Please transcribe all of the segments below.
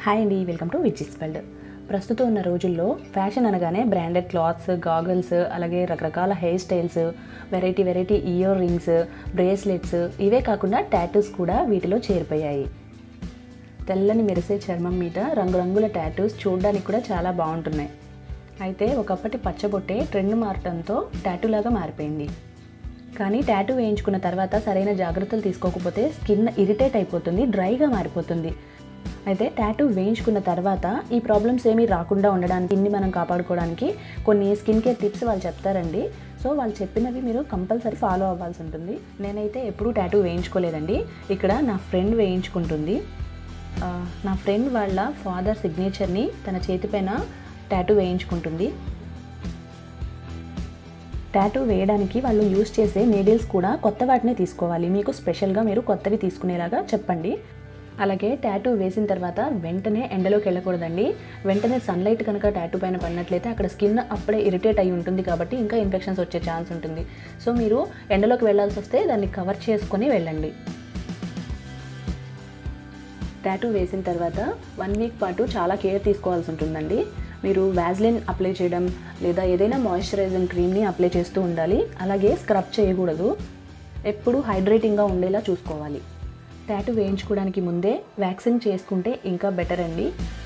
hi అండి welcome to విచిస్ world ప్రస్తుతం ఉన్న రోజుల్లో ఫ్యాషన్ అనగానే బ్రాండెడ్ క్లాత్స్ గాగల్స్ అలాగే రకరకాల hair styles variety variety ear rings bracelets ఇవే కాకుండా టాటూస్ కూడా వీటిలో చేరిపోయాయి తెల్లని మెరిసే చర్మం మీద రంగురంగుల టాటూస్ చూడడానికి కూడా చాలా బాగుంటున్నాయి అయితే ఒకప్పటి పచ్చబొట్టే ట్రెండ్ మారటంతో టాటూ లాగా మారిపోయింది కానీ టాటూ వేయించుకున్న తర్వాత సరైన జాగ్రత్తలు తీసుకోకపోతే స్కిన్ ఇరిటేట్ అయిపోతుంది డ్రైగా మారిపోతుంది అయితే టాటూ వేయించుకున్న తర్వాత ఈ ప్రాబ్లమ్స్ ఏమీ రాకుండా ఉండడానికి ఇన్ని మనం కాపాడుకోవడానికి కొన్ని స్కిన్ కేర్ టిప్స్ వాళ్ళు చెప్తారండి సో వాళ్ళు చెప్పినవి మీరు కంపల్సరీ ఫాలో అవ్వాల్సి ఉంటుంది నేనైతే ఎప్పుడూ టాటూ వేయించుకోలేదండి ఇక్కడ నా ఫ్రెండ్ వేయించుకుంటుంది ఆ, నా ఫ్రెండ్ వాళ్ళ ఫాదర్ సిగ్నేచర్ని తన చేతిపైన టాటూ వేయించుకుంటుంది టాటూ వేయడానికి వాళ్ళు యూస్ చేసే నీడిల్స్ కూడా కొత్త వాటినే తీసుకోవాలి మీకు స్పెషల్గా మీరు కొత్తవి తీసుకునేలాగా చెప్పండి అలాగే టాటూ వేసిన తర్వాత వెంటనే ఎండలోకి వెళ్ళకూడదండి వెంటనే సన్లైట్ కనుక టాటూ పైన పడినట్లయితే అక్కడ స్కిన్ అప్పుడే ఇరిటేట్ అయి ఉంటుంది కాబట్టి ఇంకా ఇన్ఫెక్షన్స్ వచ్చే ఛాన్స్ ఉంటుంది సో మీరు ఎండలోకి వెళ్ళాల్సి వస్తే దాన్ని కవర్ చేసుకొని వెళ్ళండి టాటూ వేసిన తర్వాత వన్ వీక్ పాటు చాలా కేర్ తీసుకోవాల్సి ఉంటుందండి మీరు వ్యాజ్లిన్ అప్లై చేయడం లేదా ఏదైనా మాయిశ్చరైజింగ్ క్రీమ్ని అప్లై చేస్తూ ఉండాలి అలాగే స్క్రబ్ చేయకూడదు ఎప్పుడు హైడ్రేటింగ్గా ఉండేలా చూసుకోవాలి టాటూ వేయించుకోవడానికి ముందే వ్యాక్సిన్ చేసుకుంటే ఇంకా బెటర్ అండి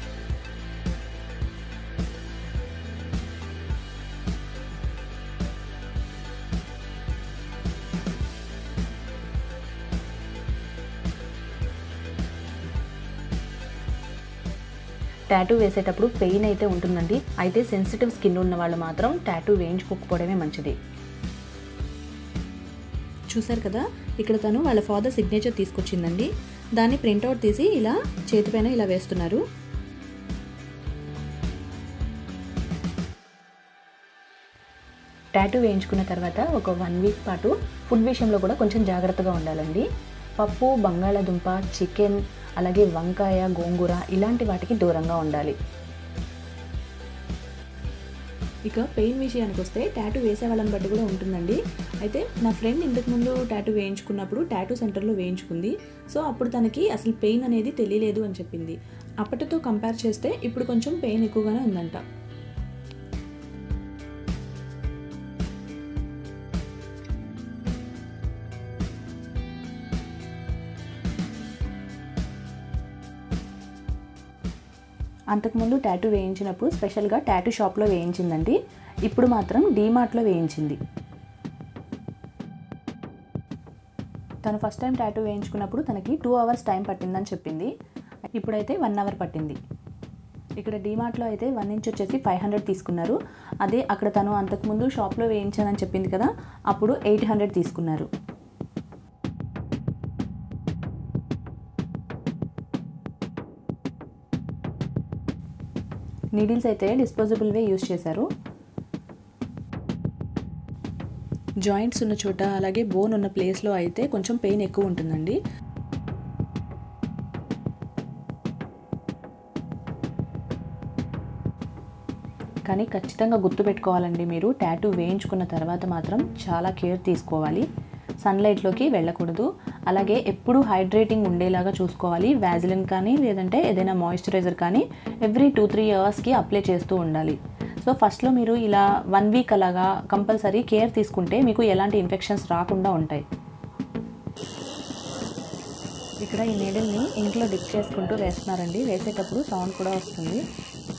టాటూ వేసేటప్పుడు పెయిన్ అయితే ఉంటుందండి అయితే సెన్సిటివ్ స్కిన్ ఉన్న వాళ్ళు మాత్రం టాటూ వేయించుకోకపోవడమే మంచిది చూసారు కదా ఇక్కడ తను వాళ్ళ ఫాదర్ సిగ్నేచర్ తీసుకొచ్చిందండి దాన్ని ప్రింట్అవుట్ తీసి ఇలా చేతిపైన ఇలా వేస్తున్నారు టాటూ వేయించుకున్న తర్వాత ఒక వన్ వీక్ పాటు ఫుడ్ విషయంలో కూడా కొంచెం జాగ్రత్తగా ఉండాలండి పప్పు బంగాళాదుంప చికెన్ అలాగే వంకాయ గోంగూర ఇలాంటి వాటికి దూరంగా ఉండాలి ఇక పెయిన్ విషయానికి వస్తే టాటూ వేసే వాళ్ళని బట్టి కూడా ఉంటుందండి అయితే నా ఫ్రెండ్ ఇంతకుముందు టాటూ వేయించుకున్నప్పుడు టాటూ సెంటర్లో వేయించుకుంది సో అప్పుడు తనకి అసలు పెయిన్ అనేది తెలియలేదు అని చెప్పింది అప్పటితో కంపేర్ చేస్తే ఇప్పుడు కొంచెం పెయిన్ ఎక్కువగానే ఉందంట అంతకుముందు టాటూ వేయించినప్పుడు స్పెషల్గా టాటూ షాప్లో వేయించిందండి ఇప్పుడు మాత్రం డీమార్ట్లో వేయించింది తను ఫస్ట్ టైం టాటూ వేయించుకున్నప్పుడు తనకి టూ అవర్స్ టైం పట్టిందని చెప్పింది ఇప్పుడైతే వన్ అవర్ పట్టింది ఇక్కడ డీమార్ట్లో అయితే వన్ ఇంచ్ వచ్చేసి ఫైవ్ హండ్రెడ్ తీసుకున్నారు అదే అక్కడ తను అంతకుముందు షాప్లో వేయించానని చెప్పింది కదా అప్పుడు ఎయిట్ హండ్రెడ్ తీసుకున్నారు నీడిల్స్ అయితే డిస్పోజబుల్వే యూస్ చేశారు జాయింట్స్ ఉన్న చోట అలాగే బోన్ ఉన్న ప్లేస్లో అయితే కొంచెం పెయిన్ ఎక్కువ ఉంటుందండి కానీ ఖచ్చితంగా గుర్తుపెట్టుకోవాలండి మీరు టాటూ వేయించుకున్న తర్వాత మాత్రం చాలా కేర్ తీసుకోవాలి సన్లైట్లోకి వెళ్ళకూడదు అలాగే ఎప్పుడూ హైడ్రేటింగ్ ఉండేలాగా చూసుకోవాలి వ్యాజిలిన్ కానీ లేదంటే ఏదైనా మాయిశ్చరైజర్ కానీ ఎవ్రీ టూ త్రీ అవర్స్కి అప్లై చేస్తూ ఉండాలి సో ఫస్ట్లో మీరు ఇలా వన్ వీక్ అలాగా కంపల్సరీ కేర్ తీసుకుంటే మీకు ఎలాంటి ఇన్ఫెక్షన్స్ రాకుండా ఉంటాయి ఇక్కడ ఈ నీడిల్ని ఇంట్లో డిప్ చేసుకుంటూ వేస్తున్నారండి వేసేటప్పుడు సౌండ్ కూడా వస్తుంది